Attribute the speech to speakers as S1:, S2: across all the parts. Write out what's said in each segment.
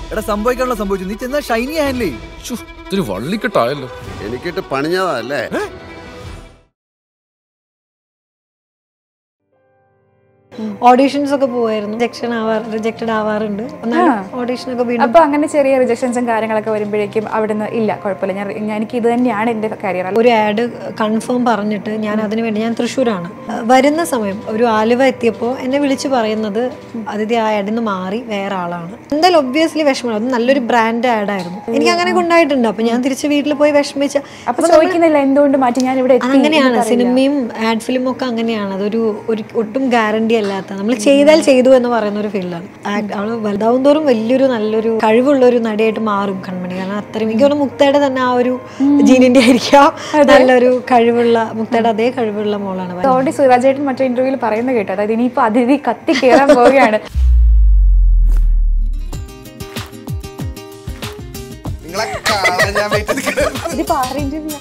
S1: എടാ സംഭവിക്കാനുള്ള സംഭവിച്ചു നീ ചെന്നാ ഷൈനി ആയല്ലേ
S2: ശ്ശോ, ഇതൊരു വള്ളിക്കെട്ടായല്ലോ
S3: എനിക്കിട്ട് പണിഞ്ഞതാ അല്ലേ
S4: ഓഡീഷൻസ് ഒക്കെ പോവായിരുന്നു റിജക്ഷൻ ആവാറ് റിജക്റ്റഡ് ആവാറുണ്ട് എന്നാലും ഓഡീഷൻ ഒക്കെ വീണ്ടും
S5: അപ്പൊ അങ്ങനെ ചെറിയ റിജക്ഷൻസും കാര്യങ്ങളൊക്കെ വരുമ്പോഴേക്കും അവിടുന്ന് ഇല്ല കുഴപ്പമില്ല ഞാൻ ഞാൻ- എനിക്ക് ഇത് തന്നെയാണ് എന്റെ കരിയർ
S4: ഒരു ആഡ് കൺഫേം പറഞ്ഞിട്ട് ഞാൻ അതിനു വേണ്ടി ഞാൻ തൃശ്ശൂരാണ് വരുന്ന സമയം ഒരു ആലുവ എത്തിയപ്പോൾ എന്നെ വിളിച്ച് പറയുന്നത് അതിഥി ആ ആഡിൽ നിന്ന് മാറി വേറെ ആളാണ് എന്തായാലും ഒബ്വിയസ്ലി വിഷമമാണ് അത് നല്ലൊരു ബ്രാൻഡ് ആഡായിരുന്നു എനിക്ക് അങ്ങനെ ഉണ്ടായിട്ടുണ്ട് അപ്പൊ ഞാൻ തിരിച്ച് വീട്ടിൽ പോയി വിഷമിച്ച
S5: അപ്പൊ ചോദിക്കുന്നില്ല എന്തുകൊണ്ട് മാറ്റി ഞാൻ ഇവിടെ എത്തി
S4: അങ്ങനെയാണ് സിനിമയും ആഡ് ഫിലിമും ഒക്കെ അങ്ങനെയാണ് അതൊരു ഒരു ഒട്ടും ഗ്യാരണ്ടി അല്ലാത്ത നമ്മൾ ചെയ്താൽ ചെയ്തു എന്ന് പറയുന്ന ഒരു ഫീൽഡാണ് അവള് വലുതാവും തോറും വലിയൊരു നല്ലൊരു കഴിവുള്ള ഒരു നടിയായിട്ട് മാറും കൺമണി കാരണം അത്രയും എനിക്ക് തോന്നുന്നു മുക്തയുടെ തന്നെ ആ ഒരു ജീനിന്റെ ആയിരിക്കാം നല്ലൊരു കഴിവുള്ള മുക്തയുടെ അതേ കഴിവുള്ള മോളാണ്
S5: ഓൾറെഡി സുരാജേട്ടൻ മറ്റേ ഇന്റർവ്യൂവിൽ പറയുന്നത് കേട്ടോ അതായത് ഇനിയിപ്പോ അതിഥി കത്തി കയറാൻ പോവുകയാണ്
S6: നിങ്ങളെ കാണാൻ ഞാൻ വെയിറ്റ് ചെയ്തിരിക്കുന്നു.
S5: ഇതിപ്പോ ആരുടെ interview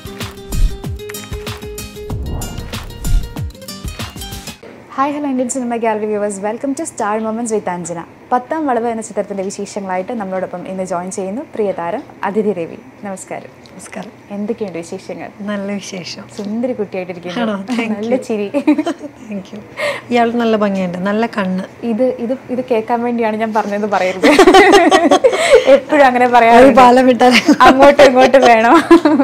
S5: hi hello Indian cinema gallery viewers welcome to star moments with Anjana Pathaam Valavu എന്ന ചിത്രത്തിന്റെ വിശേഷങ്ങളായിട്ട് നമ്മളോടൊപ്പം ഇന്ന് ജോയിൻ ചെയ്യുന്നു പ്രിയ താരം അതിഥി രവി നമസ്കാരം
S4: നമസ്കാരം
S5: എന്തൊക്കെയുണ്ട് വിശേഷങ്ങൾ
S4: നല്ല വിശേഷം
S5: സുന്ദരി
S4: ആണോ?
S5: കുട്ടിയായിട്ടിരിക്കുന്നു
S4: Thank
S5: നല്ല
S4: you.
S5: ചിരി
S4: താങ്ക് യു ഇയാൾ നല്ല ഭംഗിയുണ്ട് നല്ല കണ്ണ്
S5: ഇത് ഇത് ഇത് കേൾക്കാൻ വേണ്ടിയാണ് ഞാൻ പറഞ്ഞത് പറയരുത് എപ്പോഴും അങ്ങനെ
S4: ഒരു
S5: പറയാറുണ്ട്
S4: പാലം വിട്ടാൽ
S5: അങ്ങോട്ടും ഇങ്ങോട്ടും വേണം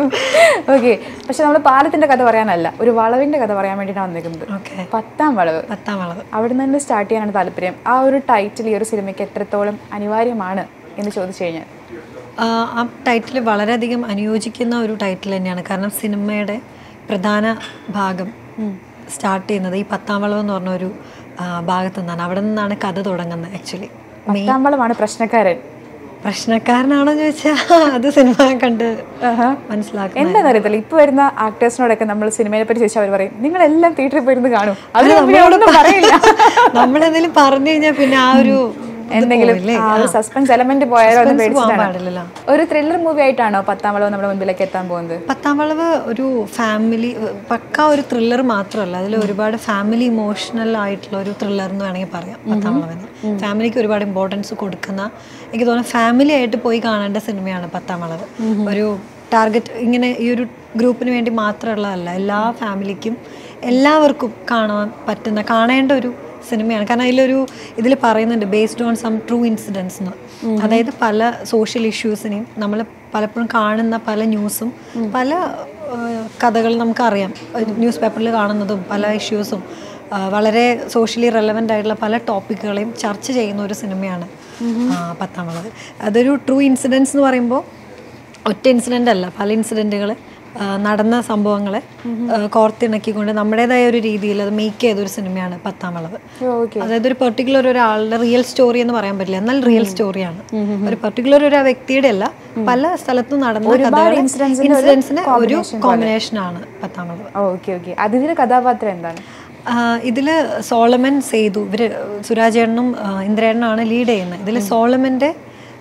S5: ഓക്കെ പക്ഷെ നമ്മൾ പാലത്തിന്റെ കഥ പറയാനല്ല ഒരു വളവിന്റെ കഥ പറയാൻ വേണ്ടിയിട്ടാണ് വന്നിരിക്കുന്നത്
S4: ഓക്കെ
S5: പത്താം വളവ്
S4: പത്താം വളവ്
S5: അവിടെ നിന്ന് സ്റ്റാർട്ട് ചെയ്യാനാണ് താല്പര്യം ആ ഒരു ടൈറ്റിൽ ഈ ഒരു സിനിമയ്ക്ക് എത്രത്തോളം അനിവാര്യമാണ് എന്ന് ചോദിച്ചു കഴിഞ്ഞാൽ
S4: ആ, ആ ടൈറ്റിൽ വളരെയധികം അനുയോജിക്കുന്ന ഒരു ടൈറ്റിൽ തന്നെയാണ് കാരണം സിനിമയുടെ പ്രധാന ഭാഗം സ്റ്റാർട്ട് ചെയ്യുന്നത് ഈ പത്താം വളവ് എന്ന് പറഞ്ഞ ഒരു ആ, ഭാഗത്തു നിന്നാണ് അവിടെ നിന്നാണ് കഥ തുടങ്ങുന്നത് ആക്ച്വലി
S5: പത്താം വളവാണ് പ്രശ്നക്കാരൻ
S4: പ്രശ്നക്കാരനാണോ ചോദിച്ചാൽ അത് സിനിമ കണ്ട് മനസ്സിലാക്കും
S5: എന്താണെന്ന് അറിയത്തില്ല ഇപ്പൊ വരുന്ന ആക്ടേഴ്സിനോടൊക്കെ നമ്മൾ സിനിമയെ പറ്റി ചോദിച്ചാൽ അവർ പറയും നിങ്ങൾ എല്ലാം തിയേറ്ററിൽ പോയിരുന്ന് കാണും അത് നമ്മളോട് പറയില്ല
S4: നമ്മളെന്തെങ്കിലും പറഞ്ഞു കഴിഞ്ഞാൽ പിന്നെ ആ ഒരു ഇത്
S5: എന്തെങ്കിലും
S4: പോവില്ലേ?
S5: ആ ഒരു സസ്പെൻസ് എലമെന്റ് പോയാലോ എന്ന്
S4: Suspense പോകാൻ
S5: പേടിച്ചിട്ടാണ്
S4: പാടില്ലല്ലോ
S5: ഒരു ത്രില്ലർ മൂവി ആയിട്ടാണോ പത്താം വളവ് നമ്മുടെ മുമ്പിലേക്ക് എത്താൻ പോകുന്നത്
S4: പത്താം വളവ് ഒരു ഫാമിലി പക്ക ഒരു ത്രില്ലർ മാത്രമല്ല അതിൽ ഒരുപാട് ഫാമിലി ഇമോഷണൽ ആയിട്ടുള്ള ഒരു ത്രില്ലർ എന്ന് വേണമെങ്കിൽ പറയാം പത്താം വളവിന് ഫാമിലിക്ക് ഒരുപാട് ഇമ്പോർട്ടൻസ് കൊടുക്കുന്ന എനിക്ക് തോന്നുന്നു ഫാമിലി ആയിട്ട് പോയി കാണേണ്ട സിനിമയാണ് പത്താം വളവ് ഒരു ടാർഗറ്റ് ഇങ്ങനെ ഈ ഒരു ഗ്രൂപ്പിന് വേണ്ടി മാത്രമുള്ളതല്ല എല്ലാ ഫാമിലിക്കും എല്ലാവർക്കും കാണാൻ പറ്റുന്ന കാണേണ്ട ഒരു സിനിമയാണ് കാരണം അതിലൊരു ഇതിൽ പറയുന്നുണ്ട് based on some true incidents എന്ന് അതായത് പല സോഷ്യൽ ഇഷ്യൂസിനെയും നമ്മൾ പലപ്പോഴും കാണുന്ന പല ന്യൂസും പല കഥകൾ നമുക്കറിയാം ന്യൂസ് പേപ്പറിൽ കാണുന്നതും പല ഇഷ്യൂസും വളരെ സോഷ്യലി റെലവൻ്റ് ആയിട്ടുള്ള പല ടോപ്പിക്കുകളെയും ചർച്ച ചെയ്യുന്ന ഒരു സിനിമയാണ് ആ, പത്താം വളവ് അതൊരു ട്രൂ ഇൻസിഡൻസ് എന്ന് പറയുമ്പോൾ ഒറ്റ ഇൻസിഡൻ്റ് അല്ല പല ഇൻസിഡൻറ്റുകൾ നടന്ന സംഭവങ്ങളെ ആ, കോർത്തിണക്കിക്കൊണ്ട് നമ്മുടേതായ ഒരു രീതിയിൽ അത് മേക്ക് ചെയ്ത ഒരു സിനിമയാണ് പത്താം വളവ്
S5: ഓക്കെ
S4: അതായത് ഒരു പെർട്ടിക്കുലർ ഒരാളുടെ റിയൽ സ്റ്റോറി എന്ന് പറയാൻ പറ്റില്ല എന്നാൽ റിയൽ സ്റ്റോറിയാണ് ഒരു പെർട്ടിക്കുലർ ഒരു വ്യക്തിയുടെ അല്ല പല സ്ഥലത്തും നടന്ന കഥകളെ
S5: incidents ന്റെ ഒരു
S4: ഇൻസിഡൻസിന് ഒരു
S5: combination
S4: കോമ്പിനേഷൻ ആണ് പത്താം വളവ്
S5: ഓക്കെ ഓക്കെ അതിഥിയുടെ കഥാപാത്രം എന്താണ്
S4: ആ, ഇതില് സോളമൻ സേതു ഇവര് സുരാജേട്ടനും ആ, ഇന്ദ്രേട്ടനുമാണ് ലീഡ് ചെയ്യുന്നത് ഇതിൽ സോളമന്റെ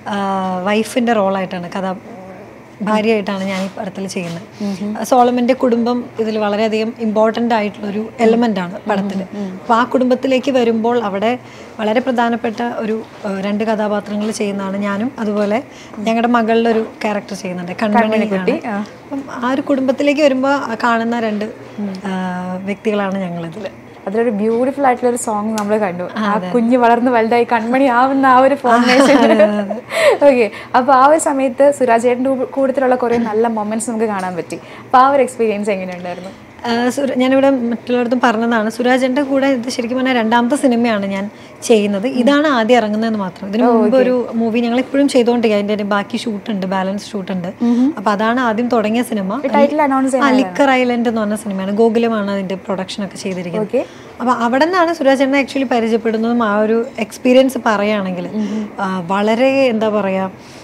S4: വൈഫിന്റെ റോളായിട്ടാണ് കഥ ഭാര്യയായിട്ടാണ് ഞാൻ ഈ പടത്തിൽ ചെയ്യുന്നത് സോളമന്റെ കുടുംബം ഇതിൽ വളരെയധികം ഇമ്പോർട്ടൻ്റ് ആയിട്ടുള്ള ഒരു എലമെന്റ് ആണ് പടത്തിൽ അപ്പോൾ ആ കുടുംബത്തിലേക്ക് വരുമ്പോൾ അവിടെ വളരെ പ്രധാനപ്പെട്ട ഒരു ആ, രണ്ട് കഥാപാത്രങ്ങൾ ചെയ്യുന്നതാണ് ഞാനും അതുപോലെ ഞങ്ങളുടെ മകളുടെ ഒരു ക്യാരക്ടർ ചെയ്യുന്നുണ്ട് കൺമണി അപ്പം ആ ഒരു കുടുംബത്തിലേക്ക് വരുമ്പോൾ കാണുന്ന രണ്ട് ആ, വ്യക്തികളാണ് ഞങ്ങളിതിൽ
S5: അതിലൊരു ബ്യൂട്ടിഫുൾ ആയിട്ടുള്ള ഒരു സോങ് നമ്മൾ കണ്ടു ആ കുഞ്ഞ് വളർന്ന് വലുതായി കൺമണി ആവുന്ന ആ ഒരു ഫോർമേഷൻ ഓക്കെ അപ്പൊ ആ ഒരു സമയത്ത് സുരാജേട്ടൻ്റെ കൂട്ടത്തിലുള്ള കുറെ നല്ല മൊമെന്റ്സ് നമുക്ക് കാണാൻ പറ്റി അപ്പൊ ആ ഒരു എക്സ്പീരിയൻസ് എങ്ങനെയുണ്ടായിരുന്നു
S4: ആ, സുര- ഞാനിവിടെ മറ്റുള്ളവരടുത്തും പറഞ്ഞതാണ് സുരാജന്റെ കൂടെ ഇത് ശരിക്കും പറഞ്ഞാൽ രണ്ടാമത്തെ സിനിമയാണ് ഞാൻ ചെയ്യുന്നത് ഇതാണ് ആദ്യം ഇറങ്ങുന്നതെന്ന് മാത്രം ഇതിനു മുമ്പ് ഒരു മൂവി ഞങ്ങൾ ഇപ്പോഴും ചെയ്തുകൊണ്ടിരിക്കുക അതിന്റെ ബാക്കി ഷൂട്ട് ഉണ്ട് ബാലൻസ് ഷൂട്ട് ഉണ്ട് അപ്പൊ അതാണ് ആദ്യം തുടങ്ങിയ സിനിമ
S5: ടൈറ്റിൽ അനൗൺസ്
S4: ആ ലിക്കർ ഐലൻഡ് എന്ന് പറഞ്ഞ സിനിമയാണ് ഗോകുലമാണ് അതിന്റെ പ്രൊഡക്ഷൻ ഒക്കെ ചെയ്തിരിക്കുന്നത്
S5: Okay.
S4: അപ്പൊ അവിടെ നിന്നാണ് സുരാജേട്ടനെ ആക്ച്വലി പരിചയപ്പെടുന്നതും ആ ഒരു എക്സ്പീരിയൻസ് പറയുകയാണെങ്കിൽ വളരെ എന്താ പറയാ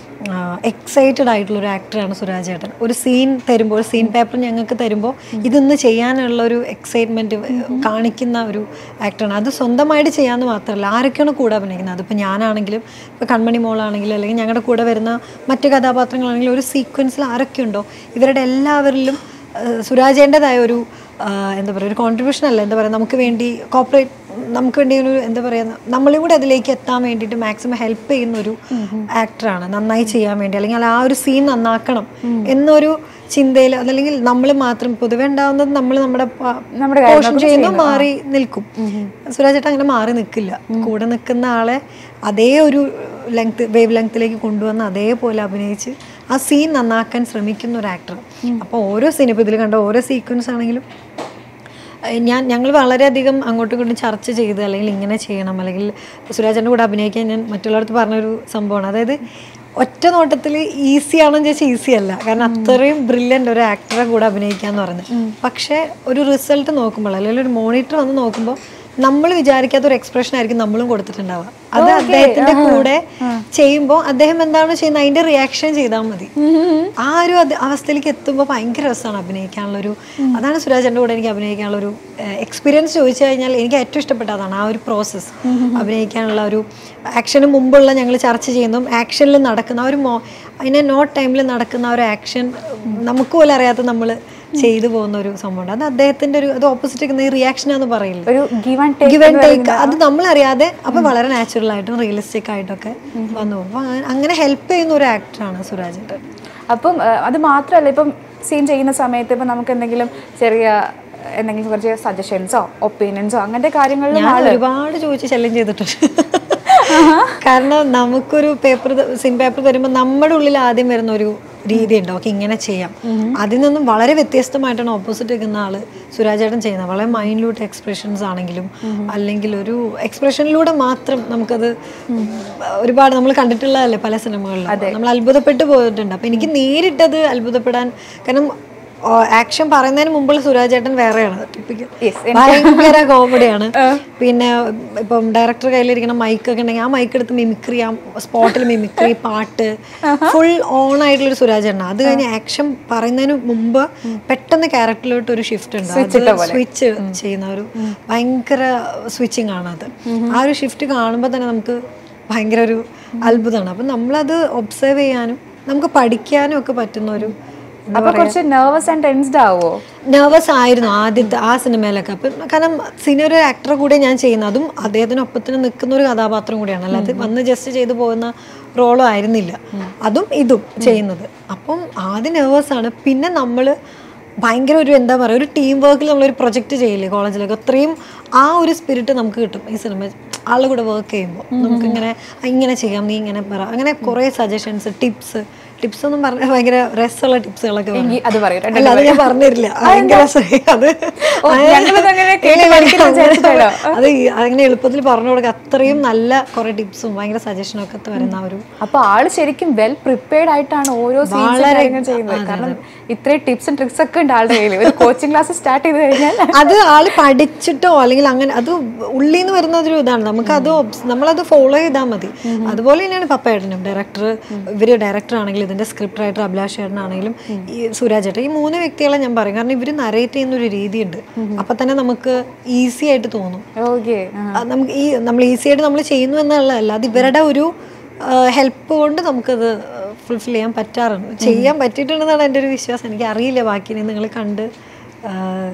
S4: എക്സൈറ്റഡ് ആയിട്ടുള്ള ഒരു ആക്ടറാണ് സുരാജ് ഏട്ടൻ ഒരു സീൻ തരുമ്പോൾ സീൻ പേപ്പർ ഞങ്ങൾക്ക് തരുമ്പോൾ ഇതൊന്ന് ചെയ്യാനുള്ള ഒരു എക്സൈറ്റ്മെന്റ് കാണിക്കുന്ന ഒരു ആക്ടറാണ് അത് സ്വന്തമായിട്ട് ചെയ്യാന്ന് മാത്രമല്ല ആരൊക്കെയാണ് കൂടെ അഭിനയിക്കുന്നത് അതിപ്പോൾ ഞാനാണെങ്കിലും ഇപ്പോൾ കൺമണി മോളാണെങ്കിലും അല്ലെങ്കിൽ ഞങ്ങളുടെ കൂടെ വരുന്ന മറ്റു കഥാപാത്രങ്ങളാണെങ്കിലും ഒരു സീക്വൻസിൽ ആരൊക്കെ ഉണ്ടോ ഇവരുടെ എല്ലാവരിലും സുരാജേൻ്റെതായ ഒരു ആ, എന്താ പറയുക ഒരു കോൺട്രിബ്യൂഷൻ അല്ല എന്താ പറയുക നമുക്ക് വേണ്ടി കോപ്പറേറ്റ് നമുക്ക് വേണ്ടി ഒരു എന്താ പറയുക നമ്മളും കൂടെ അതിലേക്ക് എത്താൻ വേണ്ടിയിട്ട് മാക്സിമം ഹെൽപ്പ് ചെയ്യുന്ന ഒരു ആക്ടറാണ് നന്നായി ചെയ്യാൻ വേണ്ടി അല്ലെങ്കിൽ ആ ഒരു സീൻ നന്നാക്കണം എന്നൊരു ചിന്തയിൽ അതല്ലെങ്കിൽ നമ്മൾ മാത്രം പൊതുവെ ഉണ്ടാവുന്നത് നമ്മൾ നമ്മുടെ
S5: നമ്മുടെ
S4: പോർഷൻ ചെയ്യുന്നു മാറി നിൽക്കും സുരാജ് ചേട്ടൻ അങ്ങനെ മാറി നിൽക്കില്ല കൂടെ നിൽക്കുന്ന ആളെ അതേ ഒരു ലെങ്ത് വേവ് ലെങ്ത്തിലേക്ക് കൊണ്ടുവന്ന് അതേപോലെ അഭിനയിച്ച് ആ സീൻ നന്നാക്കാൻ ശ്രമിക്കുന്ന ഒരു ആക്ടർ അപ്പോൾ ഓരോ സീൻ ഇപ്പോൾ ഇതിൽ കണ്ട ഓരോ സീക്വൻസ് ആണെങ്കിലും ഏഹ് ഞാൻ ഞങ്ങൾ വളരെയധികം അങ്ങോട്ടും ഇങ്ങോട്ടും ചർച്ച ചെയ്ത് അല്ലെങ്കിൽ ഇങ്ങനെ ചെയ്യണം അല്ലെങ്കിൽ സുരാജൻ്റെ കൂടെ അഭിനയിക്കാൻ ഞാൻ മറ്റുള്ളവർക്ക് പറഞ്ഞൊരു സംഭവമാണ് അതായത് ഒറ്റ നോട്ടത്തിൽ ഈസി ആണെന്ന് ചോദിച്ചാൽ ഈസി അല്ല കാരണം അത്രയും ബ്രില്യൻ്റ് ഒരു ആക്ടറെ കൂടെ അഭിനയിക്കാന്ന് പറയുന്നത് പക്ഷേ ഒരു റിസൾട്ട് നോക്കുമ്പോൾ അല്ലെങ്കിൽ ഒരു മോണിറ്റർ വന്ന് നോക്കുമ്പോൾ നമ്മൾ വിചാരിക്കാത്ത ഒരു എക്സ്പ്രഷൻ ആയിരിക്കും നമ്മളും കൊടുത്തിട്ടുണ്ടാവുക അത് അദ്ദേഹത്തിന്റെ കൂടെ ചെയ്യുമ്പോൾ അദ്ദേഹം എന്താണ് ചെയ്യുന്നത് അതിന്റെ റിയാക്ഷൻ ചെയ്താൽ മതി ആ ഒരു അത് അവസ്ഥയിലേക്ക് എത്തുമ്പോൾ ഭയങ്കര രസമാണ് അഭിനയിക്കാനുള്ള ഒരു അതാണ് സുരാജന്റെ കൂടെ എനിക്ക് അഭിനയിക്കാനുള്ള ഒരു എക്സ്പീരിയൻസ് ചോദിച്ചു കഴിഞ്ഞാൽ എനിക്ക് ഏറ്റവും ഇഷ്ടപ്പെട്ട അതാണ് ആ ഒരു പ്രോസസ്സ് അഭിനയിക്കാനുള്ള ഒരു ആക്ഷന് മുമ്പുള്ള ഞങ്ങൾ ചർച്ച ചെയ്യുന്നതും ആക്ഷനിൽ നടക്കുന്ന ആ ഒരു മോ അതിനെ നോ ടൈമിൽ നടക്കുന്ന ആ ഒരു ആക്ഷൻ നമുക്ക് പോലും അറിയാത്ത നമ്മൾ ചെയ്തു പോകുന്ന ഒരു സംഭവമുണ്ട് അത് അദ്ദേഹത്തിന്റെ ഒരു അത് ഓപ്പോസിറ്റ് നിൽക്കുന്ന ഈ റിയാക്ഷൻ എന്ന് പറയില്ല
S5: ഒരു give and take
S4: give and take അത് നമ്മളറിയാതെ അപ്പൊ വളരെ നാച്ചുറൽ ആയിട്ടും റിയലിസ്റ്റിക് ആയിട്ടൊക്കെ വന്നു പോകും അപ്പൊ അങ്ങനെ- അങ്ങനെ ഹെൽപ്പ് ചെയ്യുന്ന ഒരു ആക്ടറാണ് സുരാജ് ഏട്ടൻ
S5: അപ്പം ആ, അത് മാത്രമല്ല ഇപ്പം സീൻ ചെയ്യുന്ന സമയത്ത് ഇപ്പം നമുക്ക് എന്തെങ്കിലും ചെറിയ എന്തെങ്കിലും കുറച്ച് സജഷൻസോ ഒപ്പീനിയൻസോ അങ്ങനത്തെ കാര്യങ്ങളിലും
S4: ഞാൻ ഒരുപാട് ചോദിച്ച് ശല്യം ചെയ്തിട്ടുണ്ട് കാരണം നമുക്കൊരു പേപ്പർ സിൻ പേപ്പർ തരുമ്പോൾ നമ്മുടെ ഉള്ളിൽ ആദ്യം വരുന്ന ഒരു രീതി ഉണ്ട് ഓക്കെ ഇങ്ങനെ ചെയ്യാം അതിൽ നിന്നും വളരെ വ്യത്യസ്തമായിട്ടാണ് ഓപ്പോസിറ്റ് നിൽക്കുന്ന ആള് സുരാജേട്ടൻ ചെയ്യുന്നത് വളരെ മൈൻഡ്ലൂട്ട് എക്സ്പ്രഷൻസ് ആണെങ്കിലും അല്ലെങ്കിൽ ഒരു എക്സ്പ്രഷനിലൂടെ മാത്രം നമുക്കത് ഒരുപാട് നമ്മൾ കണ്ടിട്ടുള്ളതല്ലേ പല സിനിമകളിലും നമ്മൾ അത്ഭുതപ്പെട്ടു പോയിട്ടുണ്ട് അപ്പൊ എനിക്ക് നേരിട്ടത് അത്ഭുതപ്പെടാൻ കാരണം ആക്ഷൻ പറയുന്നതിന് മുമ്പുള്ള സുരാജ് ചേട്ടൻ വേറെയാണ് ടിപ്പിക്കൽ ഭയങ്കര കോമഡിയാണ് പിന്നെ ഇപ്പം ഡയറക്ടർ കയ്യിലിരിക്കുന്ന മൈക്ക് ഒക്കെ ഉണ്ടെങ്കിൽ ആ മൈക്ക് എടുത്ത് മിമിക്രി ആ സ്പോട്ടിൽ മിമിക്രി പാട്ട് ഫുൾ ഓൺ ആയിട്ടുള്ള ഒരു സുരാജ് ചേട്ടൻ അത് കഴിഞ്ഞ് ആക്ഷൻ പറയുന്നതിന് മുമ്പ് പെട്ടെന്ന് ക്യാരക്ടറിലോട്ട് ഒരു ഷിഫ്റ്റ് ഉണ്ട് സ്വിച്ച് ചെയ്യുന്ന ഒരു ഭയങ്കര സ്വിച്ചിങ് ആണ് അത് ആ ഒരു ഷിഫ്റ്റ് കാണുമ്പോൾ തന്നെ നമുക്ക് ഭയങ്കര ഒരു അത്ഭുതമാണ് അപ്പം നമ്മളത് ഒബ്സർവ് ചെയ്യാനും നമുക്ക് പഠിക്കാനും ഒക്കെ പറ്റുന്ന ഒരു
S5: അപ്പൊ കുറച്ച് നെർവസ് ആൻഡ് ടെൻസ്ഡ് ആവോ
S4: നെർവസ് ആയിരുന്നു ആദ്യത്തെ ആ സിനിമയിലൊക്കെ അപ്പം കാരണം സീനിയർ ഒരു ആക്ടറെ കൂടെ ഞാൻ ചെയ്യുന്നത് അതും അദ്ദേഹത്തിനൊപ്പത്തിന് നിൽക്കുന്ന ഒരു കഥാപാത്രം കൂടിയാണ് അല്ലാതെ വന്ന് ജസ്റ്റ് ചെയ്തു പോകുന്ന റോളും ആയിരുന്നില്ല അതും ഇതും ചെയ്യുന്നത് അപ്പം ആദ്യം നെർവസ് ആണ് പിന്നെ നമ്മൾ ഭയങ്കര ഒരു എന്താ പറയുക ഒരു ടീം വർക്കിൽ നമ്മളൊരു പ്രൊജക്റ്റ് ചെയ്യില്ലേ കോളേജിലൊക്കെ അത്രയും ആ ഒരു സ്പിരിറ്റ് നമുക്ക് കിട്ടും ഈ സിനിമ ആളുടെ കൂടെ വർക്ക് ചെയ്യുമ്പോൾ നമുക്കിങ്ങനെ ഇങ്ങനെ ചെയ്യാം നീ ഇങ്ങനെ പറ അങ്ങനെ കുറേ സജഷൻസ് ടിപ്സ് ടിപ്സ് ഒന്നും പറഞ്ഞ ഭയങ്കര രസമുള്ള ടിപ്സുകളൊക്കെ
S5: എങ്കി അത് പറയൂ, രണ്ടും
S4: അല്ല അത് ഞാൻ പറഞ്ഞിരില്ല ഭയങ്കര രസമായി. അത്
S5: ഓ, ഞങ്ങളിത് അങ്ങനെ കേട്ട് പഠിക്കുന്ന വിചാരിച്ചിട്ടാണോ?
S4: അത് ഈ- അങ്ങനെ എളുപ്പത്തിൽ പറഞ്ഞു കൊടുക്കുക അത്രയും നല്ല കുറെ ടിപ്സും ഭയങ്കര സജഷനും ഒക്കെ വരുന്ന ആ ഒരു
S5: അപ്പൊ ആള് ശരിക്കും വെൽ പ്രിപ്പയർഡ് ആയിട്ടാണ് ഓരോ സീൻസും കാര്യങ്ങൾ ചെയ്യുന്നത് കാരണം ഇത്രയും ടിപ്സും ട്രിക്സ് ഒക്കെ ഉണ്ട് ആളുടെ കയ്യിൽ ഒരു കോച്ചിങ് ക്ലാസ് സ്റ്റാർട്ട് ചെയ്ത് കഴിഞ്ഞാൽ
S4: അത് ആള് പഠിച്ചിട്ടോ അല്ലെങ്കിൽ അങ്ങനെ അത് ഉള്ളിൽ നിന്ന് വരുന്ന ഒരു ഇതാണ് നമുക്ക് അത് obs- നമ്മളത് ഫോളോ ചെയ്താൽ മതി അതുപോലെ തന്നെയാണ് പപ്പേട്ടനും ഡയറക്ടർ ഇവര് ഡയറക്ടർ ആണെങ്കിലും ഇതിന്റെ സ്ക്രിപ്റ്റ് റൈറ്റർ അഭിലാഷ് ചേട്ടനാണെങ്കിലും ഈ സുരാജ് ചേട്ടൻ ഈ മൂന്ന് വ്യക്തികളെ ഞാൻ പറയും കാരണം ഇവര് നരേറ്റ് ചെയ്യുന്ന ഒരു രീതിയുണ്ട് അപ്പൊ തന്നെ നമുക്ക് ഈസി ആയിട്ട് തോന്നും
S5: ഓക്കെ
S4: അത് നമുക്ക് ഈ നമ്മൾ ഈസി ആയിട്ട് നമ്മൾ ചെയ്യുന്നു എന്നുള്ളതല്ല അത് ഇവരുടെ ഒരു ഹെൽപ്പ് കൊണ്ട് നമുക്കത് ഫുൾഫിൽ ചെയ്യാൻ പറ്റാറുണ്ട് ചെയ്യാൻ പറ്റിയിട്ടുണ്ടെന്നാണ് എൻ്റെ ഒരു വിശ്വാസം എനിക്ക് അറിയില്ല ബാക്കി നിങ്ങൾ കണ്ട് ആ,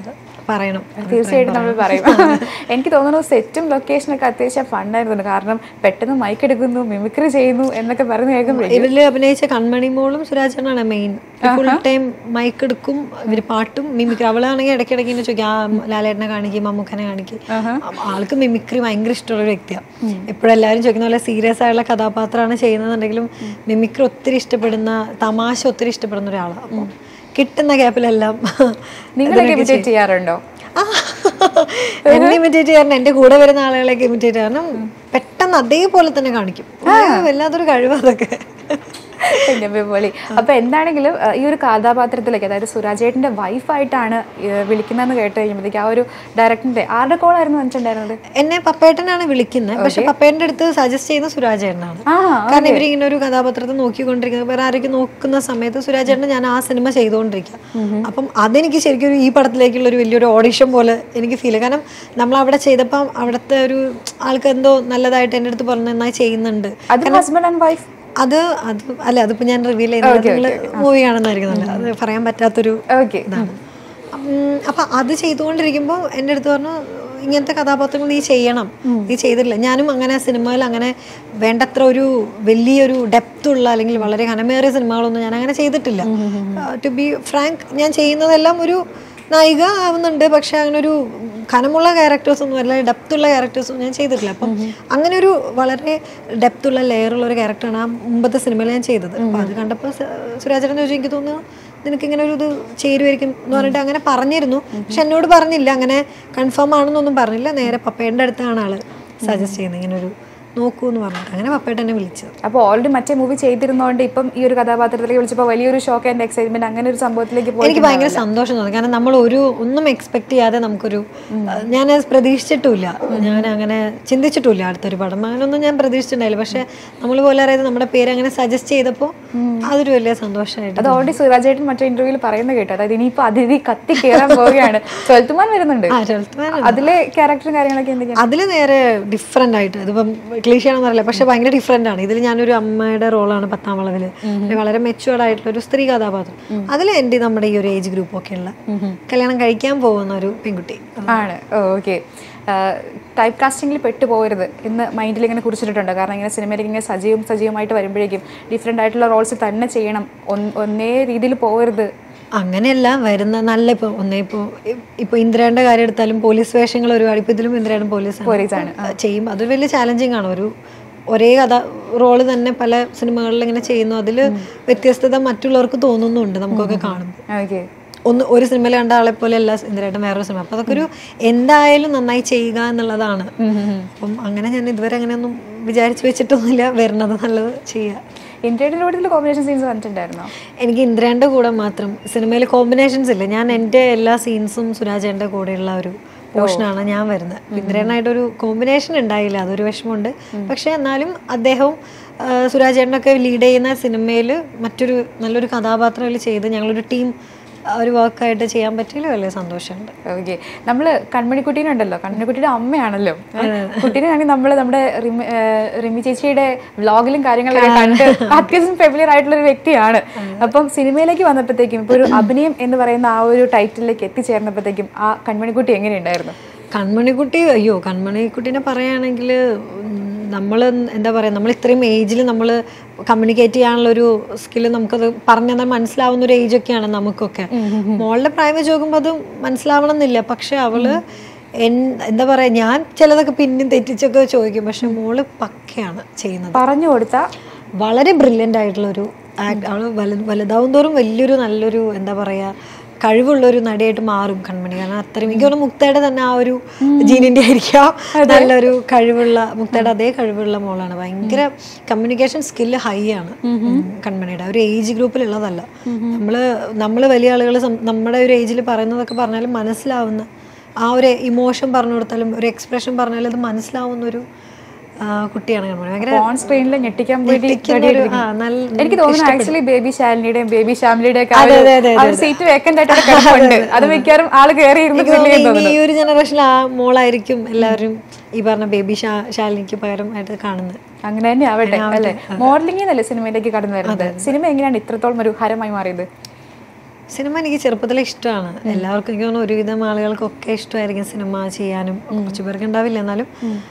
S4: പറയണം
S5: തീർച്ചയായിട്ടും നമ്മൾ പറയും എനിക്ക് തോന്നുന്നു സെറ്റും ലൊക്കേഷനും ഒക്കെ അത്യാവശ്യം ഫണ്ടായിരുന്നു കാരണം പെട്ടെന്ന് മൈക്ക് എടുക്കുന്നു മിമിക്രി ചെയ്യുന്നു എന്നൊക്കെ പറഞ്ഞ് കേൾക്കുമ്പോഴേ
S4: ഇവരില് അഭിനയിച്ച കൺമണി മോളും സുരാജനാണ് മെയിൻ ഫുൾ ടൈം മൈക്ക് എടുക്കും ഇവര് പാട്ടും മിമിക്രി അവളാണെങ്കിൽ ഇടയ്ക്കിടയ്ക്ക് ഇങ്ങനെ ചോദിക്കും ആ ലാലേട്ടനെ കാണിക്കും മമ്മൂക്കനെ കാണിക്കും ആൾക്ക് മിമിക്രി ഭയങ്കര ഇഷ്ടമുള്ള ഒരു വ്യക്തിയാണ് എപ്പോഴും എല്ലാവരും ചോദിക്കുന്ന പോലെ സീരിയസ് ആയുള്ള കഥാപാത്രമാണ് ചെയ്യുന്നതെന്നുണ്ടെങ്കിലും മിമിക്രി ഒത്തിരി ഇഷ്ടപ്പെടുന്ന തമാശ ഒത്തിരി ഇഷ്ടപ്പെടുന്ന ഒരാളാണ് അപ്പം കിട്ടുന്ന ഗ്യാപ്പിലെല്ലാം
S5: നിങ്ങളൊക്കെ ഇമിറ്റേറ്റ് ചെയ്യാറുണ്ടോ
S4: ആ, എന്നെ ഇമിറ്റേറ്റ് ചെയ്യാറുണ്ട് എൻ്റെ കൂടെ വരുന്ന ആളുകളെയൊക്കെ ഇമിറ്റേറ്റ് കാരണം പെട്ടെന്ന് അതേപോലെ തന്നെ കാണിക്കും വല്ലാത്തൊരു കഴിവ് അതൊക്കെ
S5: എൻ്റെ പൊളി അപ്പൊ എന്താണെങ്കിലും ഏഹ്, ഈ ഒരു കഥാപാത്രത്തിലേക്ക് അതായത് സുരാജേട്ടന്റെ വൈഫായിട്ടാണ് വിളിക്കുന്നതെന്ന് കേട്ട് കഴിയുമ്പോഴത്തേക്ക് ആ ഒരു ഡയറക്ടറിന്റെ ആരുടെ കോളായിരുന്നു വെച്ചിട്ടുണ്ടായിരുന്നത്
S4: എന്നെ പപ്പേട്ടനാണ് വിളിക്കുന്നത് പക്ഷെ പപ്പേട്ടന്റെ അടുത്ത് സജസ്റ്റ് ചെയ്യുന്ന സുരാജേട്ടനാണ്
S5: ആ,
S4: കാരണം ഇവരിങ്ങനെ ഒരു കഥാപാത്രത്തെ നോക്കിക്കൊണ്ടിരിക്കുന്നത് വേറെ ആരെങ്കിലും നോക്കുന്ന സമയത്ത് സുരാജേട്ടൻ ഞാൻ ആ സിനിമ ചെയ്തുകൊണ്ടിരിക്കുക അപ്പം അതെനിക്ക് ശരിക്കും ഒരു ഈ പടത്തിലേക്കുള്ള ഒരു വലിയൊരു ഓഡിഷൻ പോലെ എനിക്ക് ഫീൽ കാരണം നമ്മൾ അവിടെ ചെയ്തപ്പം അവിടുത്തെ ഒരു ആൾക്ക് എന്തോ നല്ലതായിട്ട് എൻ്റെ അടുത്ത് പറഞ്ഞു നന്നായി ചെയ്യുന്നുണ്ട്
S5: അത് ഹസ്ബൻഡ് ആൻഡ് വൈഫ്
S4: അത് അത് അല്ല അതിപ്പോ ഞാൻ റിവീൽ ചെയ്യുന്നത് നിങ്ങൾ മൂവി കാണുന്നതായിരിക്കും അത് പറയാൻ പറ്റാത്തൊരു
S5: ഓക്കെ
S4: ഇതാണ് ഉം, അപ്പൊ അത് ചെയ്തുകൊണ്ടിരിക്കുമ്പോൾ എൻ്റെ അടുത്ത് പറഞ്ഞു ഇങ്ങനത്തെ കഥാപാത്രങ്ങൾ നീ ചെയ്യണം നീ ചെയ്തിട്ടില്ല ഞാനും അങ്ങനെ സിനിമയിൽ അങ്ങനെ വേണ്ടത്ര ഒരു വലിയൊരു ഡെപ്ത് ഉള്ള അല്ലെങ്കിൽ വളരെ ഘനമേറിയ സിനിമകളൊന്നും ഞാൻ അങ്ങനെ ചെയ്തിട്ടില്ല ടു ബി ഫ്രാങ്ക് ഞാൻ ചെയ്യുന്നതെല്ലാം ഒരു നായിക ആവുന്നുണ്ട് പക്ഷെ അങ്ങനെ ഒരു ഘനമുള്ള ക്യാരക്ടേഴ്സ് ഒന്നും അല്ല ഡെപ്ത് ഉള്ള ക്യാരക്ടേഴ്സ് ഒന്നും ഞാൻ ചെയ്തിട്ടില്ല അപ്പം അങ്ങനെ ഒരു വളരെ ഡെപ്ത് ഉള്ള ലെയർ ഉള്ള ഒരു ക്യാരക്ടറാണ് ആ മുമ്പത്തെ സിനിമയിൽ ഞാൻ ചെയ്തത് അപ്പം അത് കണ്ടപ്പോൾ സുരാജേട്ടൻ ചോദിച്ചു എനിക്ക് തോന്നുന്നു നിനക്ക് ഇങ്ങനെ ഒരു ഇത് ചേരുമായിരിക്കും എന്ന് പറഞ്ഞിട്ട് അങ്ങനെ പറഞ്ഞിരുന്നു പക്ഷെ എന്നോട് പറഞ്ഞില്ല അങ്ങനെ കൺഫേം ആണെന്നൊന്നും പറഞ്ഞില്ല നേരെ പപ്പയുടെ അടുത്താണ് ആള് സജസ്റ്റ് ചെയ്യുന്നത് ഇങ്ങനെ ഒരു നോക്കൂ എന്ന് പറഞ്ഞിട്ട് അങ്ങനെ പപ്പയുടെ എന്നെ വിളിച്ചത്
S5: അപ്പോൾ ഓൾറെഡി മറ്റേ മൂവി ചെയ്തിരുന്നോണ്ട് ഇപ്പം ഈ ഒരു കഥാപാത്രത്തിലേക്ക് വിളിച്ചപ്പോൾ വലിയൊരു ഷോക്ക് ആൻഡ് എക്സൈറ്റ്മെന്റ് അങ്ങനെ ഒരു സംഭവത്തിലേക്ക് പോയി
S4: എനിക്ക് ഭയങ്കര സന്തോഷം തോന്നി കാരണം നമ്മൾ ഒരു ഒന്നും എക്സ്പെക്ട് ചെയ്യാതെ നമുക്കൊരു ഞാൻ പ്രതീക്ഷിച്ചിട്ടുമില്ല ഞാൻ അങ്ങനെ ചിന്തിച്ചിട്ടില്ല അടുത്തൊരു പടം അങ്ങനെയൊന്നും ഞാൻ പ്രതീക്ഷിച്ചിട്ടുണ്ടായില്ല പക്ഷെ നമ്മൾ പോലെ അറിയാതെ നമ്മുടെ പേര് അങ്ങനെ സജസ്റ്റ് ചെയ്തപ്പോൾ അതൊരു വലിയ സന്തോഷമായിട്ട്
S5: അത് ഓൾറെഡി സുരാജേട്ടൻ മറ്റേ ഇന്റർവ്യൂവിൽ പറയുന്നത് കേട്ടോ അതായത് ഇനിയിപ്പോ അതിഥി കത്തി കയറാൻ പോവുകയാണ് ട്വൽത്ത് വരുന്നുണ്ട്
S4: ആ ട്വൽത്ത് മാൻ
S5: അതിലെ ക്യാരക്ടറും കാര്യങ്ങളൊക്കെ എന്തൊക്കെയാണ്
S4: അതിൽ നേരെ ഡിഫറെൻ്റ് ആയിട്ട് ഇതിപ്പം ക്ലീശയാണെന്ന് അറിയില്ല പക്ഷെ ഭയങ്കര ഡിഫറെൻ്റ് ആണ് ഇതിൽ ഞാനൊരു അമ്മയുടെ റോളാണ് പത്താം വളവിൽ വളരെ മെച്ചുവേർഡ് ആയിട്ടുള്ള ഒരു സ്ത്രീ കഥാപാത്രം അതിൽ എൻ്റെ നമ്മുടെ ഈ ഒരു ഏജ് ഗ്രൂപ്പ് ഒക്കെ ഉള്ള കല്യാണം കഴിക്കാൻ പോകുന്ന ഒരു പെൺകുട്ടി
S5: ആണ് ഓക്കെ ടൈപ്പ് കാസ്റ്റിംഗിൽ പെട്ടു പോകരുത് എന്ന് മൈൻഡിൽ ഇങ്ങനെ കുറിച്ചിട്ടുണ്ട് കാരണം ഇങ്ങനെ സിനിമയിലേക്ക് ഇങ്ങനെ സജീവം സജീവമായിട്ട് വരുമ്പോഴേക്കും ഡിഫറെൻ്റ് ആയിട്ടുള്ള റോൾസ് തന്നെ ചെയ്യണം ഒന്ന് ഒന്നേ രീതിയിൽ പോകരുത്
S4: അങ്ങനെയല്ല വരുന്ന നല്ല ഇപ്പോൾ ഒന്നേ ഇപ്പോൾ ഇപ്പോൾ ഇന്ദ്രയുടെ കാര്യം എടുത്താലും പോലീസ് വേഷങ്ങൾ ഒരുപാട് ഇപ്പോൾ ഇതിലും ഇന്ദ്രയുടെ പോലീസ്
S5: പോലീസാണ്.
S4: ചെയ്യും അത് വലിയ ചാലഞ്ചിങ് ആണ് ഒരു ഒരേ കഥ റോള് തന്നെ പല സിനിമകളിൽ ഇങ്ങനെ ചെയ്യുന്നു അതിൽ വ്യത്യസ്തത മറ്റുള്ളവർക്ക് തോന്നുന്നുണ്ട് നമുക്കൊക്കെ കാണുമ്പോൾ
S5: ഓക്കെ
S4: ഒന്ന് ഒരു സിനിമയിൽ കണ്ട ആളെ പോലെ അല്ല ഇന്ദിരേട്ടൻ വേറൊരു സിനിമ അപ്പൊ അതൊക്കെ ഒരു എന്തായാലും നന്നായി ചെയ്യുക എന്നുള്ളതാണ് അപ്പം അങ്ങനെ ഞാൻ ഇതുവരെ അങ്ങനെയൊന്നും വിചാരിച്ചു വെച്ചിട്ടൊന്നുമില്ല വരുന്നത് നല്ലത് ചെയ്യുക
S5: ഇന്ത്യയുടെ കൂടുതൽ കോമ്പിനേഷൻ സീൻസ് കണ്ടിട്ടുണ്ടായിരുന്നോ
S4: എനിക്ക് ഇന്ദ്രേൻ്റെ കൂടെ മാത്രം സിനിമയിൽ കോമ്പിനേഷൻസ് ഇല്ല ഞാൻ എൻ്റെ എല്ലാ സീൻസും സുരാജേൻ്റെ കൂടെയുള്ള ഒരു പോർഷനാണ് ഞാൻ വരുന്നത് ഇന്ദ്രേനായിട്ടൊരു കോമ്പിനേഷൻ ഉണ്ടായില്ല അതൊരു വിഷമമുണ്ട് പക്ഷെ എന്നാലും അദ്ദേഹവും ആ, സുരാജേട്ടനൊക്കെ ലീഡ് ചെയ്യുന്ന സിനിമയിൽ മറ്റൊരു നല്ലൊരു കഥാപാത്രത്തിൽ ചെയ്ത് ഞങ്ങളൊരു ടീം ഒരു വർക്കായിട്ട് ചെയ്യാൻ പറ്റിയല്ലോ വലിയ സന്തോഷമുണ്ട്
S5: ഓക്കെ നമ്മള് കൺമണിക്കുട്ടീനെ ഉണ്ടല്ലോ കൺമണിക്കുട്ടിയുടെ അമ്മയാണല്ലോ കുട്ടീനെയാണെങ്കിൽ നമ്മള് നമ്മുടെ റിമി ഏഹ് റിമി ചേച്ചിയുടെ വ്ളോഗിലും കാര്യങ്ങളൊക്കെ കണ്ട് അത്യാവശ്യം ഫെമിലിയർ ആയിട്ടുള്ള ഒരു വ്യക്തിയാണ് അപ്പം സിനിമയിലേക്ക് വന്നപ്പോഴത്തേക്കും ഇപ്പൊ ഒരു അഭിനയം എന്ന് പറയുന്ന ആ ഒരു ടൈറ്റിലേക്ക് എത്തിച്ചേർന്നപ്പോഴത്തേക്കും ആ കൺമണിക്കുട്ടി എങ്ങനെയുണ്ടായിരുന്നു
S4: കൺമണിക്കുട്ടി അയ്യോ കൺമണിക്കുട്ടീനെ പറയുകയാണെങ്കിൽ നമ്മൾ എന്താ പറയുക നമ്മൾ ഇത്രയും ഏജിൽ നമ്മൾ കമ്മ്യൂണിക്കേറ്റ് ചെയ്യാനുള്ള ഒരു സ്കില്ല് നമുക്കത് പറഞ്ഞു തന്നാൽ മനസ്സിലാവുന്ന ഒരു ഏജ് ഒക്കെയാണ് നമുക്കൊക്കെ മോളുടെ പ്രായം വെച്ച് നോക്കുമ്പോൾ അത് മനസ്സിലാവണം എന്നില്ല പക്ഷെ അവള് എൻ- എന്താ പറയാ ഞാൻ ചിലതൊക്കെ പിന്നെയും തെറ്റിച്ചൊക്കെ ചോദിക്കും പക്ഷെ മോള് പക്കയാണ് ചെയ്യുന്നത്
S5: പറഞ്ഞു കൊടുത്ത
S4: വളരെ ബ്രില്യൻ്റ് ആയിട്ടുള്ള ഒരു ആക്ട് അവൾ വലു വലുതാവും തോറും വലിയൊരു നല്ലൊരു എന്താ പറയാ കഴിവുള്ള ഒരു നടിയായിട്ട് മാറും കൺമണി കാരണം അത്രയും എനിക്ക് തോന്നുന്നു മുക്തയുടെ തന്നെ ആ ഒരു ജീനിന്റെ ആയിരിക്കാം നല്ലൊരു കഴിവുള്ള മുക്തയുടെ അതേ കഴിവുള്ള മോളാണ് ഭയങ്കര കമ്മ്യൂണിക്കേഷൻ സ്കില്ല് ഹൈ ആണ് കൺമണിയുടെ ഒരു ഏജ് ഗ്രൂപ്പിലുള്ളതല്ല നമ്മള് നമ്മള് വലിയ ആളുകൾ നമ്മുടെ ഒരു ഏജിൽ പറയുന്നതൊക്കെ പറഞ്ഞാലും മനസ്സിലാവുന്ന ആ ഒരു ഇമോഷൻ പറഞ്ഞു കൊടുത്താലും ഒരു എക്സ്പ്രഷൻ പറഞ്ഞാലും അത് മനസ്സിലാവുന്ന ഒരു ആ, കുട്ടിയാണ് കൺമണി ഭയങ്കര
S5: ഓൺ സ്ക്രീനിൽ ഞെട്ടിക്കാൻ വേണ്ടി
S4: ഞെട്ടിക്കുന്ന
S5: ready
S4: ഒരു-
S5: ആയിട്ടിരിക്കുന്നു.
S4: ആ, നല്ല-
S5: എനിക്ക് തോന്നുന്നു ആക്ച്വലി ബേബി ശാലിനിയുടെയും ബേബി ശ്യാമിലിയുടെയും ഒക്കെ ആ
S4: അതെ,
S5: ഒരു-
S4: അതെ, അതെ,
S5: ആ ഒരു സീറ്റ് വേക്കന്റ് ആയിട്ട് അവിടെ കിടപ്പുണ്ട് അത് മിക്കവാറും ആള് കയറി ഇരുന്ന്
S4: എനിക്ക്
S5: fill
S4: തോന്നുന്നു
S5: ചെയ്യുന്നു
S4: ഇനി ഈ ഒരു ജനറേഷനിൽ ആ മോളായിരിക്കും എല്ലാവരും ഈ പറഞ്ഞ ബേബി ഷാ ശാലിനിക്ക് പകരമായിട്ട് കാണുന്നത്
S5: അങ്ങനെ തന്നെ ആവട്ടെ അല്ലെ മോഡലിംഗ് എന്നല്ലേ സിനിമയിലേക്ക് കടന്നു വരുന്നത് സിനിമ എങ്ങനെയാണ് ഇത്രത്തോളം ഒരു ഹരമായി മാറിയത്
S4: സിനിമ എനിക്ക് ചെറുപ്പത്തിലെ ഇഷ്ടമാണ് എല്ലാവർക്കും എനിക്ക് തോന്നുന്നു ഒരുവിധം ആളുകൾക്കൊക്കെ ഇഷ്ടമായിരിക്കും സിനിമ ചെയ്യാനും കുറച്ച് പേർക്ക് ഉണ്ടാവില്ല എന്നാലും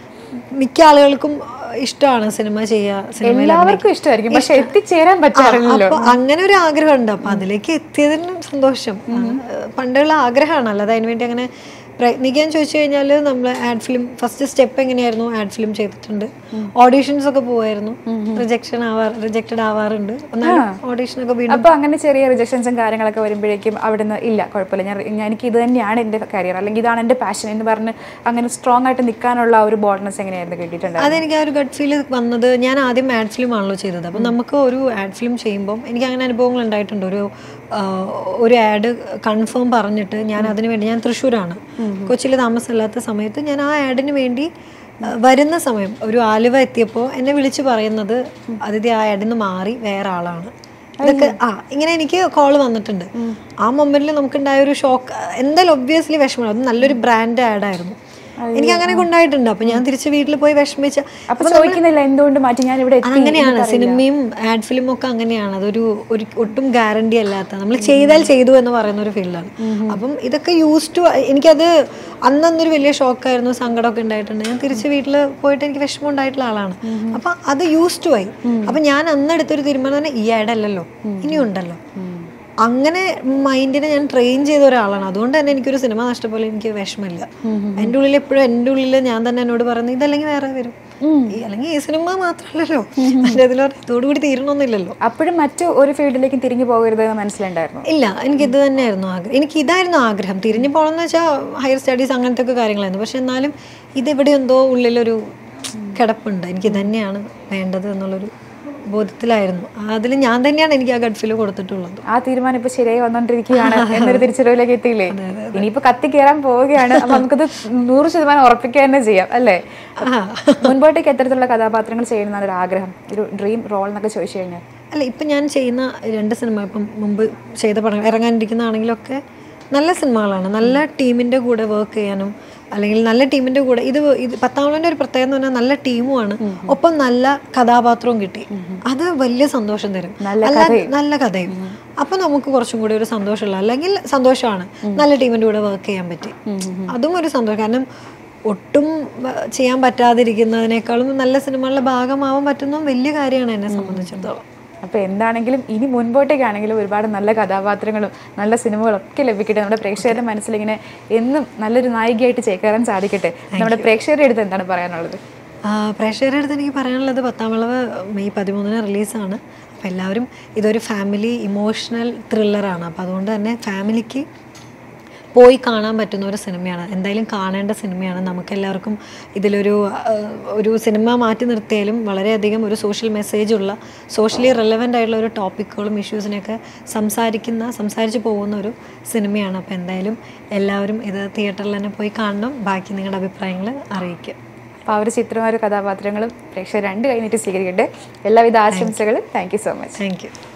S4: മിക്ക ആളുകൾക്കും ഇഷ്ടമാണ് സിനിമ ചെയ്യുക സിനിമയിൽ
S5: എല്ലാവർക്കും ഇഷ്ടമായിരിക്കും പക്ഷെ എത്തിച്ചേരാൻ പറ്റാറില്ലല്ലോ
S4: അപ്പൊ അങ്ങനെ ഒരു ആഗ്രഹമുണ്ട് അപ്പൊ അതിലേക്ക് എത്തിയതിനും സന്തോഷം ആ, പണ്ടുള്ള ആഗ്രഹമാണ് അല്ലാതെ അതിനുവേണ്ടി അങ്ങനെ പ്രയത്നിക്കാൻ ചോദിച്ചു കഴിഞ്ഞാൽ നമ്മൾ ആഡ് ഫിലിം ഫസ്റ്റ് സ്റ്റെപ്പ് എങ്ങനെയായിരുന്നു ആഡ് ഫിലിം ചെയ്തിട്ടുണ്ട് ഓഡീഷൻസ് ഒക്കെ പോവായിരുന്നു റിജക്ഷൻ ആവാ റിജക്റ്റഡ് ആവാറുണ്ട് എന്നാലും ഓഡീഷനൊക്കെ വീണ്ടും
S5: അപ്പൊ അങ്ങനെ ചെറിയ റിജക്ഷൻസും കാര്യങ്ങളൊക്കെ വരുമ്പോഴേക്കും അവിടുന്ന് ഇല്ല കുഴപ്പമില്ല ഞാൻ ഞാൻ- എനിക്ക് ഇത് തന്നെയാണ് എന്റെ കരിയർ അല്ലെങ്കിൽ ഇതാണ് എന്റെ പാഷൻ എന്ന് പറഞ്ഞ് അങ്ങനെ സ്ട്രോങ് ആയിട്ട് നിൽക്കാനുള്ള ആ ഒരു ബോൾഡ്നെസ് എങ്ങനെയായിരുന്നു കിട്ടിയിട്ടുണ്ട്
S4: അതെനിക്ക് ആ ഒരു ഗട്ട് ഫീൽ വന്നത് ഞാൻ ആദ്യം ആഡ് ഫിലിം ആണല്ലോ ചെയ്തത് അപ്പം നമുക്ക് ഒരു ആഡ് ഫിലിം ചെയ്യുമ്പം എനിക്ക് അങ്ങനെ അനുഭവങ്ങൾ ഉണ്ടായിട്ടുണ്ട് ഒരു ആ, ഒരു ആഡ് കൺഫേം പറഞ്ഞിട്ട് ഞാൻ അതിന് വേണ്ടി ഞാൻ തൃശ്ശൂരാണ് കൊച്ചിയിൽ താമസമില്ലാത്ത സമയത്ത് ഞാൻ ആ ആഡിന് വേണ്ടി ആ, വരുന്ന സമയം ഒരു ആലുവ എത്തിയപ്പോൾ എന്നെ വിളിച്ച് പറയുന്നത് അതിഥി ആ ആഡിൽ നിന്ന് മാറി വേറെ ആളാണ് ഇതൊക്കെ ആ ഇങ്ങനെ എനിക്ക് കോൾ വന്നിട്ടുണ്ട് ആ മൊമെന്റിൽ നമുക്കുണ്ടായ ഒരു ഷോക്ക് എന്തായാലും ഒബ്വിയസ്ലി വിഷമമാണ് അത് നല്ലൊരു ബ്രാൻഡ് ആഡായിരുന്നു എനിക്ക് അങ്ങനെ ഉണ്ടായിട്ടുണ്ട് അപ്പൊ ഞാൻ തിരിച്ച് വീട്ടിൽ പോയി വിഷമിച്ച
S5: അപ്പൊ ചോദിക്കുന്നില്ല എന്തുകൊണ്ട് മാറ്റി ഞാൻ ഇവിടെ എത്തി
S4: അങ്ങനെയാണ് സിനിമയും ആഡ് ഫിലിമും ഒക്കെ അങ്ങനെയാണ് അതൊരു ഒരു ഒട്ടും ഗ്യാരണ്ടി അല്ലാത്ത നമ്മൾ ചെയ്താൽ ചെയ്തു എന്ന് പറയുന്ന ഒരു ഫീൽഡാണ് അപ്പം ഇതൊക്കെ യൂസ് ടു എനിക്കത് അന്നൊരു വലിയ ഷോക്കായിരുന്നു സങ്കടമൊക്കെ ഉണ്ടായിട്ടുണ്ട് ഞാൻ തിരിച്ച് വീട്ടിൽ പോയിട്ട് എനിക്ക് വിഷമം ഉണ്ടായിട്ടുള്ള ആളാണ് അപ്പൊ അത് യൂസ് ടു ആയി അപ്പൊ ഞാൻ അന്ന് എടുത്തൊരു തീരുമാനം തന്നെ ഈ ആഡ് അല്ലല്ലോ ഇനിയും ഉണ്ടല്ലോ അങ്ങനെ മൈൻഡിനെ ഞാൻ ട്രെയിൻ ചെയ്ത ഒരാളാണ് അതുകൊണ്ട് തന്നെ എനിക്കൊരു സിനിമ നഷ്ടപോലെ എനിക്ക് വിഷമമില്ല എൻ്റെ ഉള്ളിൽ എപ്പോഴും എൻ്റെ ഉള്ളിൽ ഞാൻ തന്നെ എന്നോട് പറയുന്നത് ഇതല്ലെങ്കിൽ വേറെ വരും ഈ- അല്ലെങ്കിൽ ഈ സിനിമ മാത്രമല്ലല്ലോ എൻ്റെ അതിൽ ഇതോടുകൂടി തീരണമെന്നില്ലല്ലോ
S5: അപ്പോഴും മറ്റു ഒരു ഫീൽഡിലേക്കും തിരിഞ്ഞു പോകരുത് എന്ന് മനസ്സിലുണ്ടായിരുന്നു
S4: ഇല്ല എനിക്ക് ഇത് തന്നെയായിരുന്നു ആഗ്രഹം എനിക്ക് ഇതായിരുന്നു ആഗ്രഹം തിരിഞ്ഞു പോകണമെന്ന് വെച്ചാൽ ഹയർ സ്റ്റഡീസ് അങ്ങനത്തെ ഒക്കെ കാര്യങ്ങളായിരുന്നു പക്ഷെ എന്നാലും ഇതിവിടെ എന്തോ ഉള്ളിലൊരു കിടപ്പുണ്ട് എനിക്ക് തന്നെയാണ് വേണ്ടത് എന്നുള്ളൊരു ബോധത്തിലായിരുന്നു അതിൽ ഞാൻ തന്നെയാണ് എനിക്ക് ആ ഗഡ്ഫിൽ കൊടുത്തിട്ടുള്ളത്
S5: ആ തീരുമാനം ഇപ്പൊ ശരിയായി വന്നോണ്ടിരിക്കുകയാണ് എന്നൊരു തിരിച്ചറിവിലേക്ക് എത്തിയില്ലേ ഇനിയിപ്പോ കത്തി കയറാൻ പോവുകയാണ് അപ്പൊ നമുക്കത് നൂറ് ശതമാനം ഉറപ്പിക്കുക തന്നെ ചെയ്യാം അല്ലേ മുൻപോട്ടേക്ക് എത്തരത്തിലുള്ള കഥാപാത്രങ്ങൾ ചെയ്യണമെന്നാണ് ഒരു ആഗ്രഹം ഒരു ഡ്രീം റോൾ എന്നൊക്കെ ചോദിച്ചു കഴിഞ്ഞാൽ
S4: അല്ല ഇപ്പം ഞാൻ ചെയ്യുന്ന രണ്ട് സിനിമ ഇപ്പം മുമ്പ് ചെയ്ത പടങ്ങൾ ഇറങ്ങാനിരിക്കുന്നതാണെങ്കിലൊക്കെ നല്ല സിനിമകളാണ് നല്ല ടീമിൻ്റെ കൂടെ വർക്ക് ചെയ്യാനും അല്ലെങ്കിൽ നല്ല ടീമിൻ്റെ കൂടെ ഇത് ഇത് പത്താമൻ്റെ ഒരു പ്രത്യേകത എന്ന് പറഞ്ഞാൽ നല്ല ടീമുമാണ് ഒപ്പം നല്ല കഥാപാത്രവും കിട്ടി അത് വലിയ സന്തോഷം തരും അല്ല നല്ല കഥയും അപ്പൊ നമുക്ക് കുറച്ചും കൂടി ഒരു സന്തോഷമുള്ള അല്ലെങ്കിൽ സന്തോഷമാണ് നല്ല ടീമിൻ്റെ കൂടെ വർക്ക് ചെയ്യാൻ പറ്റി അതും ഒരു സന്തോഷം കാരണം ഒട്ടും വ- ചെയ്യാൻ പറ്റാതിരിക്കുന്നതിനേക്കാളും നല്ല സിനിമകളുടെ ഭാഗമാവാൻ പറ്റുന്ന വലിയ കാര്യമാണ് എന്നെ സംബന്ധിച്ചിടത്തോളം
S5: അപ്പൊ എന്താണെങ്കിലും ഇനി മുൻപോട്ടേക്കാണെങ്കിലും ഒരുപാട് നല്ല കഥാപാത്രങ്ങളും നല്ല സിനിമകളും ഒക്കെ ലഭിക്കട്ടെ നമ്മുടെ പ്രേക്ഷകരുടെ മനസ്സിൽ ഇങ്ങനെ എന്നും നല്ലൊരു നായികയായിട്ട് ചേക്കേറാൻ സാധിക്കട്ടെ നമ്മുടെ പ്രേക്ഷകരുടെ അടുത്ത് എന്താണ് പറയാനുള്ളത്
S4: ആ, പ്രേക്ഷകരുടെ അടുത്ത് എനിക്ക് പറയാനുള്ളത് പത്താം വിളവ് മെയ് പതിമൂന്നിന് റിലീസാണ് അപ്പോൾ എല്ലാവരും ഇതൊരു ഫാമിലി ഇമോഷണൽ ത്രില്ലറാണ് അപ്പോൾ അതുകൊണ്ട് തന്നെ ഫാമിലിക്ക് പോയി കാണാൻ പറ്റുന്ന ഒരു സിനിമയാണ് എന്തായാലും കാണേണ്ട സിനിമയാണ് നമുക്കെല്ലാവർക്കും ഇതിലൊരു ആ, ഒരു സിനിമ മാറ്റി നിർത്തിയാലും വളരെയധികം ഒരു സോഷ്യൽ മെസ്സേജ് ഉള്ള സോഷ്യലി റെലവൻ്റ് ആയിട്ടുള്ള ഒരു ടോപ്പിക്കുകളും ഇഷ്യൂസിനെയൊക്കെ സംസാരിക്കുന്ന സംസാരിച്ച് പോകുന്ന ഒരു സിനിമയാണ് അപ്പോൾ എന്തായാലും എല്ലാവരും ഇത് തിയേറ്ററിൽ തന്നെ പോയി കാണണം ബാക്കി നിങ്ങളുടെ അഭിപ്രായങ്ങൾ അറിയിക്കുക
S5: അപ്പോൾ ആ ഒരു ചിത്രമായ കഥാപാത്രങ്ങളും പ്രേക്ഷകർ രണ്ട് കൈനീട്ട് സ്വീകരിക്കട്ടെ എല്ലാവിധ ആശംസകളും thank you so much
S4: thank U